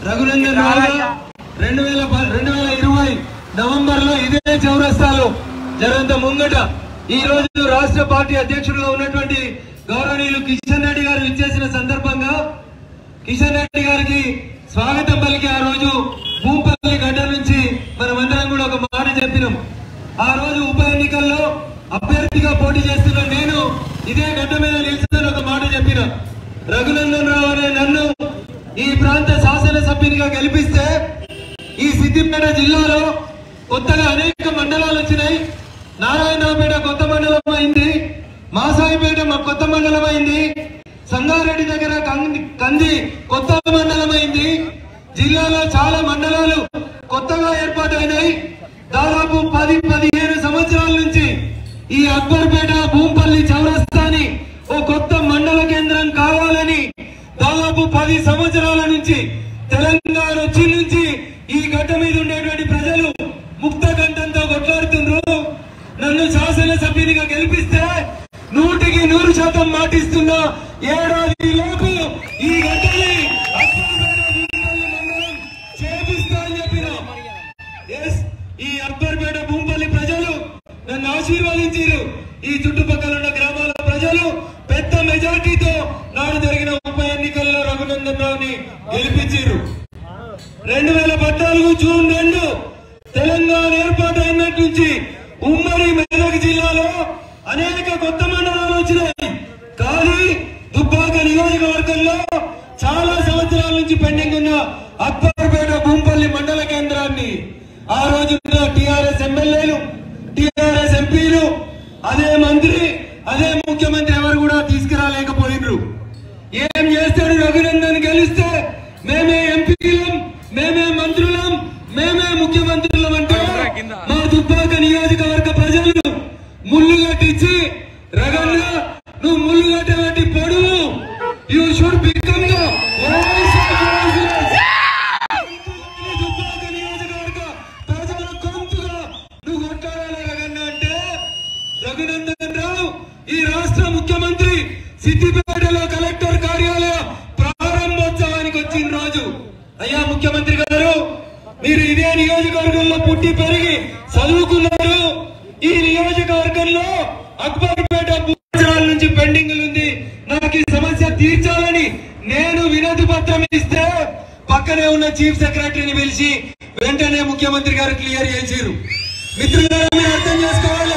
రఘునందన్ రావు రెండు వేల ప- రెండు వేల ఇరవై నవంబర్ లో ఇదే చౌరస్తాలో జరంత ముంగట ఈ రోజు రాష్ట్ర పార్టీ అధ్యక్షుడుగా ఉన్నటువంటి గౌరవనీయులు కిషన్ రెడ్డి గారు ఇచ్చేసిన సందర్భంగా కిషన్ రెడ్డి గారికి స్వాగతం పలికి ఆ రోజు భూపల్లి గడ్డ నుంచి మనమందరం కూడా ఒక మాట చెప్పినాం ఆ రోజు ఉప ఎన్నికల్లో అభ్యర్థిగా పోటీ చేస్తున్న నేను ఇదే గడ్డ మీద నిలిచిన ఒక మాట చెప్పిన రఘునందన్ రావు అనే నన్ను ఈ ప్రాంత శాసనసభ్యునిగా గెలిపిస్తే ఈ సిద్దిపేట జిల్లాలో కొత్తగా అనేక మండలాలు వచ్చినాయి నారాయణపేట కొత్త మండలం అయింది మాసాయిపేట మా కొత్త మండలం అయింది సంగారెడ్డి దగ్గర కంది- కంది కొత్త మండలం అయింది జిల్లాలో చాలా మండలాలు కొత్తగా ఏర్పాటైనాయి దాదాపు పది పదిహేను సంవత్సరాల నుంచి ఈ అక్బర్పేట భూంపల్లి చౌరస్తాని ఓ కొత్త మండల కేంద్రం కావాలని దాదాపు పది సంవత్సరాల నుంచి తెలంగాణ వచ్చి నుంచి ఈ గడ్డ మీద ఉండేటువంటి ప్రజలు ముక్త కంఠంతో కొట్లాడుతుండ్రు నన్ను శాసనసభ్యునిగా గెలిపిస్తే నూటికి నూరు శాతం మాటిస్తున్నా ఏడాది లోపు ఈ గడ్డని అక్బర్పేట భూంపల్లి మండలం చేపిస్తా అని చెప్పిన ఎస్ ఈ అక్బర్పేట భూంపల్లి ప్రజలు నన్ను ఆశీర్వదించారు ఈ చుట్టుపక్కల ఉన్న గ్రామాల ప్రజలు పెద్ద మెజార్టీతో నాడు జరిగిన ఉప ఎన్నికల్లో రఘునందన్ రావుని గెలిపించారు రెండు వేల పద్నాలుగు జూన్ రెండు తెలంగాణ ఏర్పాటైనట్టు నుంచి ఉమ్మడి మెదక్ జిల్లాలో అనేక కొత్త మండలాలు వచ్చినాయి కానీ దుబ్బాక నియోజకవర్గంలో చాలా సంవత్సరాల నుంచి పెండింగ్ ఉన్న అక్బర్పేట భూంపల్లి మండల కేంద్రాన్ని ఆ రోజున టిఆర్ఎస్ ఎమ్మెల్యేలు టిఆర్ఎస్ ఎంపీలు అదే మంత్రి అదే ముఖ్యమంత్రి ఎవరు కూడా తీసుకురాలేకపోయినరు ఏం చేస్తాడు రఘునందన్ గెలిస్తే మేమే ఎంపీలం మేమే మంత్రులం మేమే ముఖ్యమంత్రులం అంటే మా దుబ్బాక నియోజకవర్గ ప్రజలు ముళ్ళు కట్టించి రగన్న నువ్వు ముళ్ళు కట్టబట్టి పొడువు you should become the voice of Dubbaka నియోజకవర్గ ప్రజల గొంతుగా నువ్వు కొట్టాడాలి రగన్న అంటే రఘునందన్ రావు ఈ రాష్ట్ర ముఖ్యమంత్రి సిద్దిపేటలో కలెక్టర్ కార్యాలయ ప్రారంభోత్సవానికి వచ్చిన రోజు అయ్యా ముఖ్యమంత్రి గారు మీరు ఇదే నియోజకవర్గంలో పుట్టి పెరిగి చదువుకున్నారు ఈ నియోజకవర్గంలో అక్బర్పేట సంవత్సరాల నుంచి పెండింగ్ ఉంది నాకు ఈ సమస్య తీర్చాలని నేను వినతి పత్రం ఇస్తే పక్కనే ఉన్న చీఫ్ సెక్రటరీని పిలిచి వెంటనే ముఖ్యమంత్రి గారు క్లియర్ చేసిరు మిత్రులారా మీరు అర్థం చేసుకోవాలి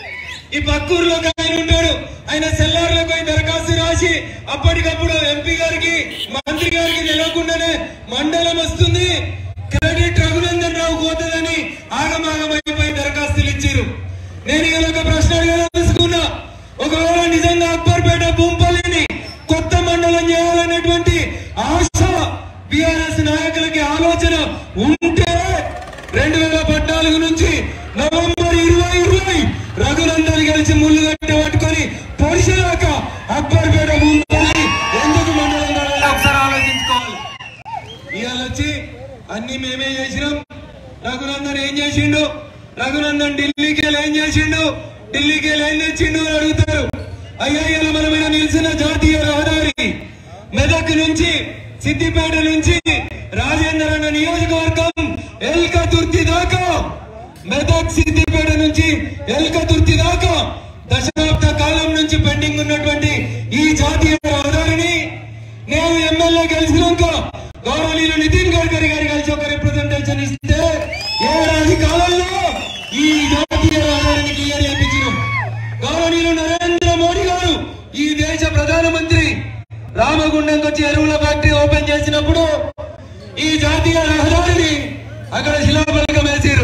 ఈ పక్కూరులో ఒక ఆయన ఉన్నాడు ఆయన సెల్లార్లో పోయి దరఖాస్తు రాసి అప్పటికప్పుడు ఎంపీ గారికి మంత్రి గారికి తెలియకుండానే మండలం వస్తుంది క్రెడిట్ రఘునందన్ రావు పోతుందని ఆగమాగమైపోయి దరఖాస్తులు ఇచ్చారు నేను ఇలా ఒక ప్రశ్న అడగాలనుకున్నా ఒకవేళ నిజంగా అక్బర్పేట భూంపల్లిని కొత్త మండలం చేయాలనేటువంటి ఆశ బిఆర్ఎస్ నాయకులకి ఆలోచన ఉంటే రెండు వేల పద్నాలుగు నుంచి నవంబర్ ఇరవై ఇరవై రఘునందన్ గెలిచి ముళ్ళు గట్టి పట్టుకొని పొడిసేదాక అక్బర్పేట భూంపల్లి ఎందుకు మండలం కావాలో ఒకసారి ఆలోచించుకోవాలి ఇవాళ వచ్చి అన్ని మేమే చేసినాం రఘునందన్ ఏం చేసిండు రఘునందన్ ఢిల్లీకి వెళ్ళి ఏం చేసిండు ఢిల్లీకి వెళ్ళి ఏం తెచ్చిండు అని అడుగుతారు అయ్యా ఇలా మన మీద నిలిచిన జాతీయ రహదారి మెదక్ నుంచి సిద్దిపేట నుంచి రాజేంద్ర అన్న నియోజకవర్గం ఎల్కతుర్తి దాకా మెదక్ సిద్దిపేట నుంచి ఎల్కతుర్తి దాకా దశాబ్ద కాలం నుంచి పెండింగ్ ఉన్నటువంటి ఈ జాతీయ రహదారిని నేను ఎమ్మెల్యే గెలిచినాక గౌరవనీయులు నితిన్ గడ్కరీ గారు కలిసి ఒక రిప్రజెంటేషన్ ఇస్తే ఏడాది కాలంలో ఈ జాతీయ రహదారిని క్లియర్ చేయించినాం గౌరవనీయులు నరేంద్ర మోడీ గారు ఈ దేశ ప్రధానమంత్రి రామగుండంకి వచ్చి ఎరువుల ఫ్యాక్టరీ ఓపెన్ చేసినప్పుడు ఈ జాతీయ రహదారిని అక్కడ శిలాఫలకం వేసిరు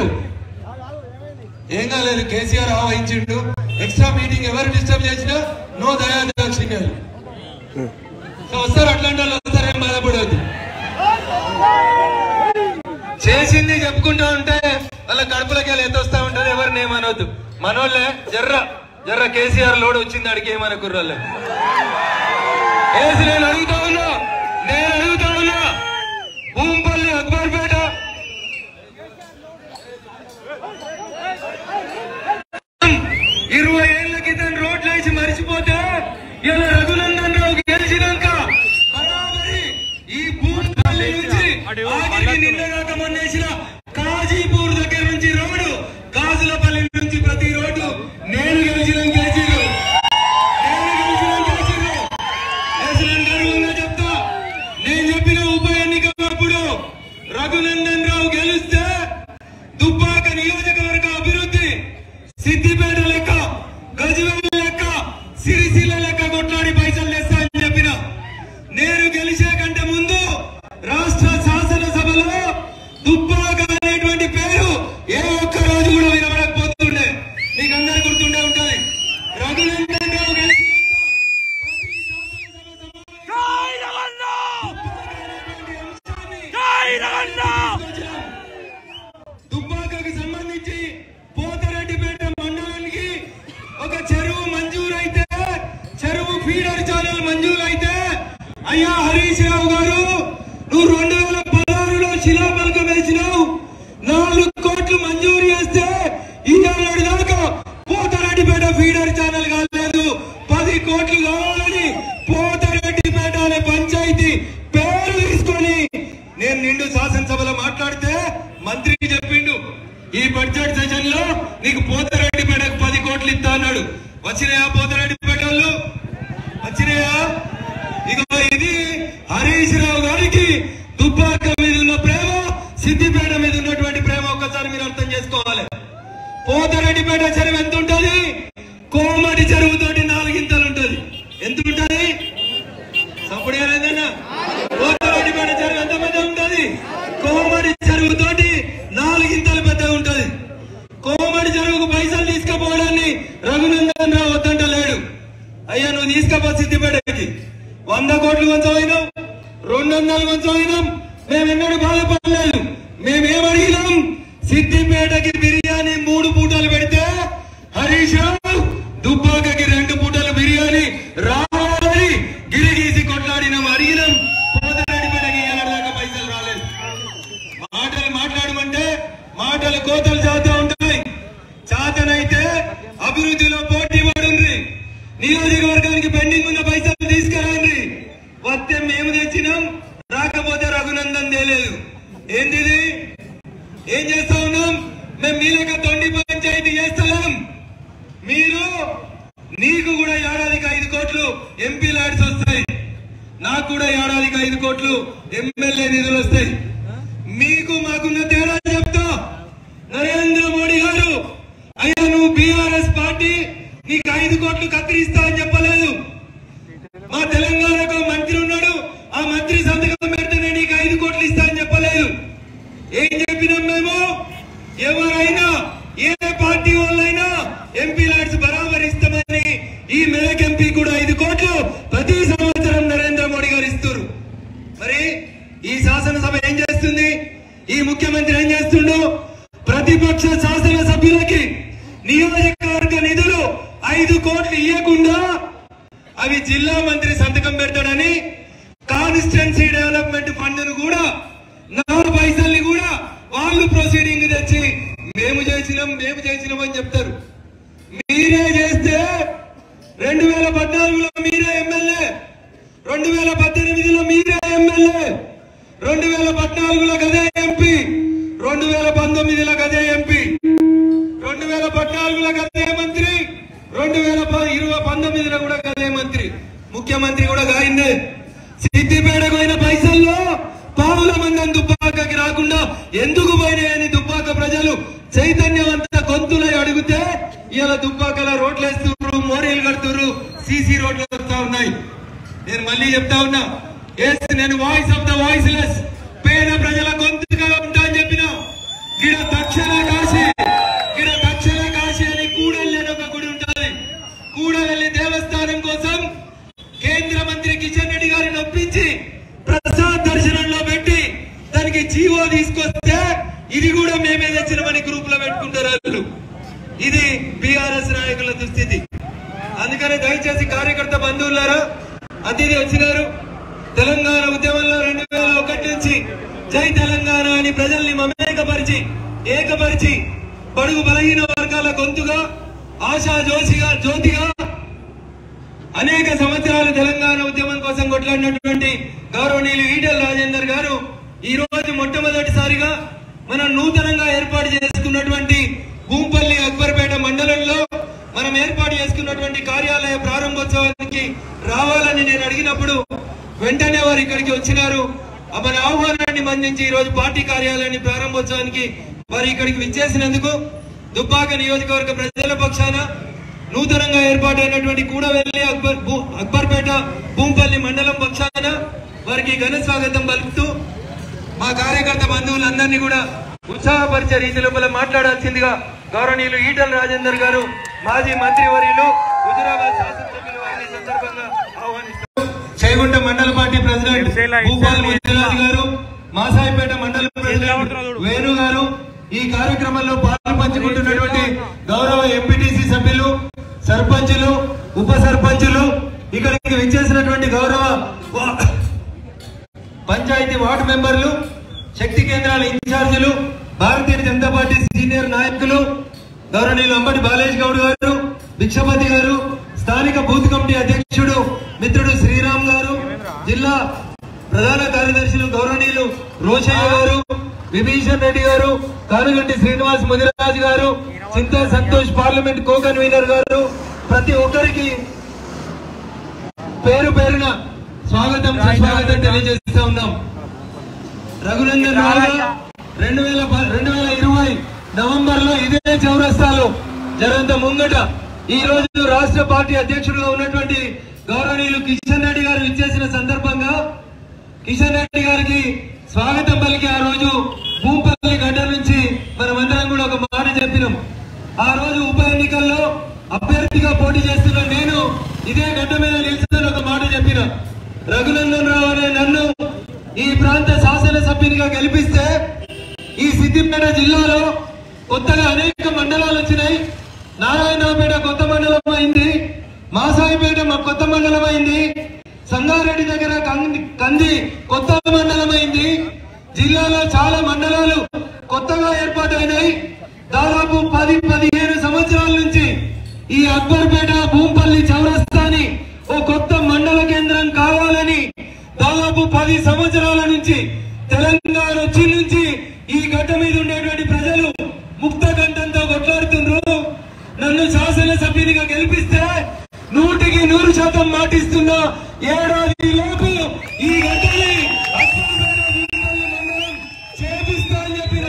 ఏం కాలేదు కేసీఆర్ ఆవహించిండు ఎక్స్ట్రా మీటింగ్ ఎవరు డిస్టర్బ్ చేసినా నో దయా దక్షిణ్యాలు సో వస్తారు అట్లాంటి వాళ్ళు వస్తారు ఏం బాధపడవద్దు చేసింది చెప్పుకుంటా ఉంటే వాళ్ళ కడుపులకి వెళ్ళి ఎంత వస్తా ఉంటది ఎవరిని ఏమనవద్దు మనోళ్ళే జర్ర జర్ర కేసీఆర్ లోడ్ వచ్చింది అడిగి ఏమన కుర్రోళ్ళే ఏసి నేను అడుగుతా ఉన్నా నేను అడుగుతా ఉన్నా భూంపల్లి అక్బర్పేట ఇరవై ఏళ్ల క్రితం రోడ్లు వేసి మరిచిపోతే ఇలా రఘునందన్ రావు గెలిచినాక బరాబరి ఈ భూంపల్లి నుంచి ఆడియో ఆఖరికి నిన్నగాక మొన్న వేసిన కాజీపూర్ దగ్గర నుంచి రోడ్డు గాజులపల్లి నుంచి ప్రతి రోడ్డు నేను గెలిచిన గెలిచిరు నేను గెలిచిన గెలిచిరు వేసిన గర్వంగా చెప్తా నేను చెప్పిన ఉప ఎన్నిక అప్పుడు రఘునందన్ రావు గెలిస్తే దుబ్బాక నియోజకవర్గ అభివృద్ధి సిద్దిపేట లెక్క గజవేల లెక్క సిరిసిల్ల లెక్క కొట్లాడి పైసలు తెస్తా అని చెప్పిన నేను గెలిచే కంటే ముందు రాష్ట్ర శాసనసభలో దుబ్బాక అనేటువంటి పేరు ఏ ఒక్క రోజు కూడా వినబడకపోతుండే మీకు అందరు గుర్తుండే ఉంటుంది రఘునందన్ రావు గెలిచినాక ప్రతి శాసనసభ సమావేశంలో దుబ్బాకకు సంబంధించి పోతరెడ్డిపేట మండలానికి ఒక చెరువు మంజూరైతే చెరువు ఫీడర్ ఛానల్ మంజూరైతే అయ్యా హరీష్ రావు గారు నువ్వు రెండు వేల పదహారులో శిలాఫలకం వేసినావు నాలుగు కోట్లు మంజూరు చేస్తే ఇవాళ దాకా పోతరెడ్డిపేట ఫీడర్ ఛానల్ కాలేదు పది కోట్లు కావాలని పోతరెడ్డిపేట అనే పంచాయతీ పేరు తీసుకొని నేను నిండు శాసనసభలో మాట్లాడితే మంత్రి చెప్పిండు ఈ బడ్జెట్ సెషన్ లో నీకు పోతరెడ్డిపేటకు పది కోట్లు ఇస్తా అన్నాడు వచ్చినాయా పోతరెడ్డిపేట వాళ్ళు వచ్చినాయా ఇగో ఇది హరీష్ రావు గారికి దుబ్బాక మీద ఉన్న ప్రేమ సిద్దిపేట మీద ఉన్నటువంటి ప్రేమ ఒక్కసారి మీరు అర్థం చేసుకోవాలి పోతరెడ్డిపేట చెరువు ఎంత ఉంటది కోమటి చెరువు తోటి నాలుగింతలు ఉంటది ఎంత ఉంటది సప్పుడు ఏదైనా పోతరెడ్డిపేట చెరువు ఎంత పెద్ద ఉంటది కోమటి చెరువు తోటి నాలుగింతలు పెద్ద ఉంటది కోమటి చెరువుకు పైసలు తీసుకుపోవడాన్ని రఘునందన్ రావు వద్దంట లేడు అయ్యా నువ్వు తీసుకపో సిద్దిపేటకి వంద కోట్లు కొంచెం రెండు వందలు కొంచెం మేము ఎన్నడూ బాధపడలేదు మేమేం అడిగినాం సిద్దిపేటకి బిర్యానీ మూడు పూటలు పెడితే హరీష్ రావు దుబ్బాకకి రెండు పూటలు బిర్యానీ రావాలని గిరిగీసి కొట్లాడినాం అడిగినాం పోతరెడ్డిపేటకి ఏడాది పైసలు రాలేదు మాటలు మాట్లాడమంటే మాటలు కోతలు చేస్తూ ఉంటాయి చాతనైతే అభివృద్ధిలో పోటీ పడుండ్రి నియోజకవర్గానికి పెండింగ్ ఉన్న పైసలు తీసుకురండి వస్తే మేము తెచ్చినాం రాకపోతే రఘునందన్ తేలేదు ఏంటిది ఏం చేస్తా ఉన్నాం మేము మీ లెక్క తొండి పంచాయతీ చేస్తలేం మీరు నీకు కూడా ఏడాదికి ఐదు కోట్లు ఎంపీ ల్యాడ్స్ వస్తాయి నాకు కూడా ఏడాదికి ఐదు కోట్లు ఎమ్మెల్యే నిధులు వస్తాయి మీకు మాకున్న తేడా చెప్తా నరేంద్ర మోడీ గారు అయ్యా నువ్వు బీఆర్ఎస్ పార్టీ నీకు ఐదు కోట్లు కత్తిరిస్తా అని చెప్పలేదు మా తెలంగాణకు మంత్రి ఉన్నాడు ఆ మంత్రి సంతకం పెడితేనే నీకు ఐదు కోట్లు ఇస్తా అని చెప్పలేదు ఏం చెప్పినాం మేము ఎవరైనా ఏ పార్టీ వాళ్ళైనా ఎంపీ ల్యాడ్స్ బరాబర్ ఇస్తామని ఈ మేక్ ఎంపీ కూడా ఐదు కోట్లు ప్రతి సంవత్సరం నరేంద్ర మోడీ గారు ఇస్తారు మరి ఈ శాసనసభ ఏం చేస్తుంది ఈ ముఖ్యమంత్రి ఏం చేస్తుండో ప్రతిపక్ష శాసన సభ్యులకి నియోజకవర్గ నిధులు ఐదు కోట్లు ఇవ్వకుండా అవి జిల్లా మంత్రి సంతకం పెడతాడని కాన్స్టిట్యున్సీ డెవలప్మెంట్ ఫండ్ ను కూడా నా పైసల్ని కూడా వాళ్ళు ప్రొసీడింగ్ తెచ్చి మేము చేసినాం మేము చేసినాం అని చెప్తారు మీరే చేస్తే రెండు వేల పద్నాలుగులో మీరే ఎమ్మెల్యే రెండు వేల పద్దెనిమిదిలో మీరే ఎమ్మెల్యే రెండు వేల పద్నాలుగులో గదే ఎంపీ రెండు వేల పంతొమ్మిదిలో గదే ఎంపీ రెండు వేల పద్నాలుగులో గదే మంత్రి రెండు వేల ప- ఇరవై పంతొమ్మిదిలో కూడా గదే మంత్రి ముఖ్యమంత్రి కూడా గాయిందే సిద్దిపేటకు పోయిన పైసల్లో పావుల మందం దుబ్బాకకి రాకుండా ఎందుకు పోయినాయని దుబ్బాక ప్రజలు చైతన్యవంత గొంతులై అడిగితే ఇలా దుబ్బాకల రోడ్లు వేస్తున్నారు మోరీలు కడుతున్నారు సీసీ రోడ్లు వస్తా ఉన్నాయి నేను మళ్ళీ చెప్తా ఉన్నా ఎస్ నేను voice of the voiceless పేద ప్రజల గొంతుగా ఉంటా అని చెప్పిన గిడ దక్షిణ కాశీ గిడ దక్షిణ కాశీ అని కూడలి అని ఒక గుడి ఉంటుంది కూడలి దేవస్థానం కోసం కేంద్ర మంత్రి కిషన్ రెడ్డి గారిని ఒప్పించి ప్రసాద్ దర్శనంలో పెట్టి దానికి జీవో తీసుకొస్తే ఇది కూడా మేమే తెచ్చినామని గ్రూప్ లో పెట్టుకుంటారు వాళ్ళు ఇది బీఆర్ఎస్ నాయకుల దుస్థితి అందుకని దయచేసి కార్యకర్త బంధువులారా అతిథి వచ్చినారు తెలంగాణ ఉద్యమంలో రెండు వేల ఒకటి నుంచి జై తెలంగాణ అని ప్రజల్ని మమేకపరిచి ఏకపరిచి బడుగు బలహీన వర్గాల గొంతుగా ఆశా జోషిగా జ్యోతిగా అనేక సంవత్సరాలు తెలంగాణ ఉద్యమం కోసం కొట్లాడినటువంటి గౌరవనీయులు ఈటెల రాజేందర్ గారు ఈ రోజు మొట్టమొదటిసారిగా మనం నూతనంగా ఏర్పాటు చేసుకున్నటువంటి భూంపల్లి అక్బర్పేట మండలంలో మనం ఏర్పాటు చేసుకున్నటువంటి కార్యాలయ ప్రారంభోత్సవానికి రావాలని నేను అడిగినప్పుడు వెంటనే వారు ఇక్కడికి వచ్చినారు ఆ మన ఆహ్వానాన్ని మన్నించి ఈ రోజు పార్టీ కార్యాలయాన్ని ప్రారంభోత్సవానికి వారు ఇక్కడికి విచ్చేసినందుకు దుబ్బాక నియోజకవర్గ ప్రజల పక్షాన నూతనంగా ఏర్పాటైనటువంటి కూడవెల్లి అక్బర్ భూ- అక్బర్పేట భూంపల్లి మండలం పక్షాన వారికి ఘన స్వాగతం పలుకుతూ మా కార్యకర్త బంధువులందరినీ కూడా ఉత్సాహపరిచే రీతి లోపల మాట్లాడాల్సిందిగా గౌరవనీయులు ఈటల రాజేందర్ గారు మాజీ మంత్రివర్యులు హుజురాబాద్ శాసనసభ్యులు వారిని ఈ సందర్భంగా ఆహ్వానిస్తారు చేగుంట మండల పార్టీ ప్రెసిడెంట్ భూపాల్ ముదిరాజు గారు మాసాయిపేట మండల ప్రెసిడెంట్ వేణు గారు ఈ కార్యక్రమంలో పాలు పంచుకుంటున్నటువంటి గౌరవ ఎంపీటీసీ సభ్యులు సర్పంచులు ఉప సర్పంచులు ఇక్కడికి విచ్చేసినటువంటి గౌరవ వా- పంచాయతీ వార్డు మెంబర్లు శక్తి కేంద్రాల ఇన్ఛార్జీలు భారతీయ జనతా పార్టీ సీనియర్ నాయకులు గౌరవనీయులు అంబటి బాలేజ్ గౌడ్ గారు భిక్షపతి గారు స్థానిక బూత్ కమిటీ అధ్యక్షుడు మిత్రుడు శ్రీరామ్ గారు జిల్లా ప్రధాన కార్యదర్శులు గౌరవనీయులు రోషయ్య గారు విభీషణ్ రెడ్డి గారు Kanuganti Srinivas Mudiraju garu Chinta Santosh parliament co convener garu ప్రతి ఒక్కరికి పేరు పేరున స్వాగతం సుస్వాగతం తెలియజేస్తా ఉన్నాం రఘునందన్ రావు రెండు వేల ప- రెండు వేల ఇరవై నవంబర్ లో ఇదే చౌరస్తాలో జరంత ముంగట ఈ రోజు రాష్ట్ర పార్టీ అధ్యక్షుడిగా ఉన్నటువంటి గౌరవనీయులు కిషన్ రెడ్డి గారు ఇచ్చేసిన సందర్భంగా కిషన్ రెడ్డి గారికి స్వాగతం పలికి ఆ రోజు భూపల్లి గడ్డ నుంచి మనమందరం కూడా ఒక మాట చెప్పినాం ఆ రోజు ఉప ఎన్నికల్లో అభ్యర్థిగా పోటీ చేస్తున్న నేను ఇదే గడ్డ మీద నిలిచిన ఒక మాట చెప్పిన రఘునందన్ రావు అనే నన్ను ఈ ప్రాంత శాసనసభ్యునిగా గెలిపిస్తే ఈ సిద్దిపేట జిల్లాలో కొత్తగా అనేక మండలాలు వచ్చినాయి నారాయణపేట కొత్త మండలం అయింది మాసాయిపేట మా కొత్త మండలం అయింది సంగారెడ్డి దగ్గర కంది కంది కొత్త మండలం అయింది జిల్లాలో చాలా మండలాలు కొత్తగా ఏర్పాటైనాయి దాదాపు పది పదిహేను సంవత్సరాల నుంచి ఈ అక్బర్పేట భూంపల్లి చౌరస్తాని ఓ కొత్త మండల కేంద్రం కావాలని దాదాపు పది సంవత్సరాల నుంచి తెలంగాణ వచ్చి నుంచి ఈ గడ్డ మీద ఉండేటువంటి ప్రజలు ముక్త కంఠంతో కొట్లాడుతుండ్రు నన్ను శాసనసభ్యునిగా గెలిపిస్తే నూటికి నూరు శాతం మాటిస్తున్నా ఏడాది లోపు ఈ గడ్డని అక్బర్పేట భూంపల్లి మండలం చేపిస్తా అని చెప్పిన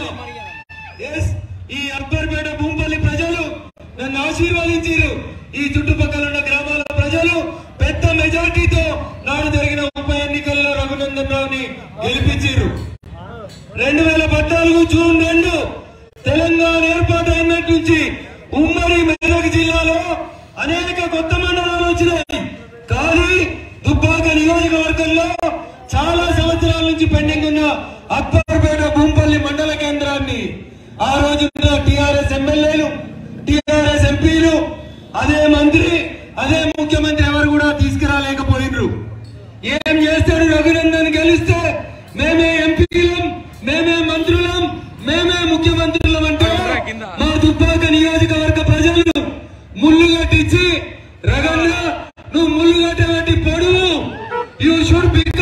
ఎస్ ఈ అక్బర్పేట భూంపల్లి ప్రజలు నన్ను ఆశీర్వదించారు ఈ చుట్టుపక్కల ఉన్న గ్రామాల ప్రజలు పెద్ద మెజార్టీతో నాడు జరిగిన ఉప ఎన్నికల్లో రఘునందన్ రావుని గెలిపించారు రెండు వేల పద్నాలుగు జూన్ రెండు తెలంగాణ ఏర్పాటు అయినట్టు నుంచి ఉమ్మడి మెదక్ జిల్లాలో అనేక కొత్త మండలాలు వచ్చినాయి కానీ దుబ్బాక నియోజకవర్గంలో చాలా సంవత్సరాల నుంచి పెండింగ్ ఉన్న అక్బర్పేట భూంపల్లి మండల కేంద్రాన్ని ఆ రోజున టిఆర్ఎస్ ఎమ్మెల్యేలు టిఆర్ఎస్ ఎంపీలు అదే మంత్రి అదే ముఖ్యమంత్రి ఎవరు కూడా తీసుకురాలేకపోయినరు ఏం చేస్తాడు రఘునందన్ గెలిస్తే మేమే ఎంపీలం మేమే మంత్రులం మేమే ముఖ్యమంత్రులం అంటే మా దుబ్బాక నియోజకవర్గ ప్రజలు ముళ్ళు కట్టించి రగన్న నువ్వు ముళ్ళు కట్టబట్టి పొడువు యూ షుడ్ బి